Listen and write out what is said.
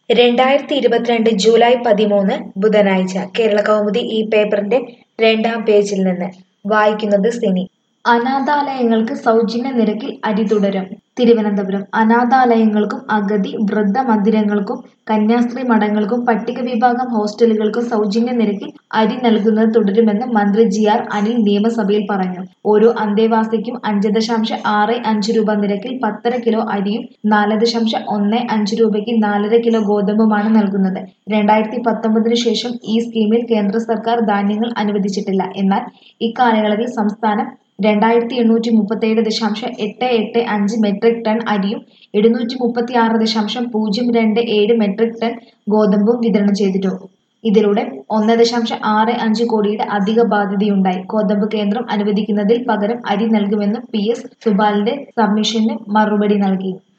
രണ്ടായിരത്തി ഇരുപത്തിരണ്ട് ജൂലൈ പതിമൂന്ന് ബുധനാഴ്ച കേരള കൗമുദി ഈ പേപ്പറിന്റെ രണ്ടാം പേജിൽ നിന്ന് വായിക്കുന്നത് സിനി അനാഥാലയങ്ങൾക്ക് സൗജന്യ നിരക്കിൽ അരി തുടരും തിരുവനന്തപുരം അനാഥാലയങ്ങൾക്കും അഗതി വൃദ്ധ മന്ദിരങ്ങൾക്കും കന്യാസ്ത്രീ മഠങ്ങൾക്കും പട്ടിക വിഭാഗം ഹോസ്റ്റലുകൾക്കും സൗജന്യ നിരക്കിൽ അരി നൽകുന്നത് തുടരുമെന്ന് മന്ത്രി ജി ആർ അനിൽ നിയമസഭയിൽ പറഞ്ഞു ഓരോ അന്തേവാസിക്കും അഞ്ച് ദശാംശം ആറ് അഞ്ച് രൂപ നിരക്കിൽ പത്തര കിലോ അരിയും നാല് ദശാംശം ഒന്ന് അഞ്ച് രൂപയ്ക്ക് നാലര കിലോ ഗോതമ്പുമാണ് നൽകുന്നത് രണ്ടായിരത്തി പത്തൊമ്പതിനു ശേഷം ഈ സ്കീമിൽ കേന്ദ്ര സർക്കാർ ധാന്യങ്ങൾ അനുവദിച്ചിട്ടില്ല എന്നാൽ ഇക്കാലയളവിൽ സംസ്ഥാനം രണ്ടായിരത്തി എണ്ണൂറ്റി മുപ്പത്തേഴ് ദശാംശം എട്ട് എട്ട് അഞ്ച് മെട്രിക് ടൺ അരിയും എഴുന്നൂറ്റി മുപ്പത്തി ആറ് ദശാംശം പൂജ്യം രണ്ട് ഏഴ് മെട്രിക് ടൺ ഗോതമ്പും വിതരണം ചെയ്തിട്ടു ഇതിലൂടെ ഒന്ന് ദശാംശം ആറ് അഞ്ച് കോടിയുടെ അധിക ബാധ്യതയുണ്ടായി ഗോതമ്പ് കേന്ദ്രം അനുവദിക്കുന്നതിൽ പകരം അരി നൽകുമെന്ന് പി എസ് സുബാലിന്റെ സബ്മിഷന് മറുപടി നൽകി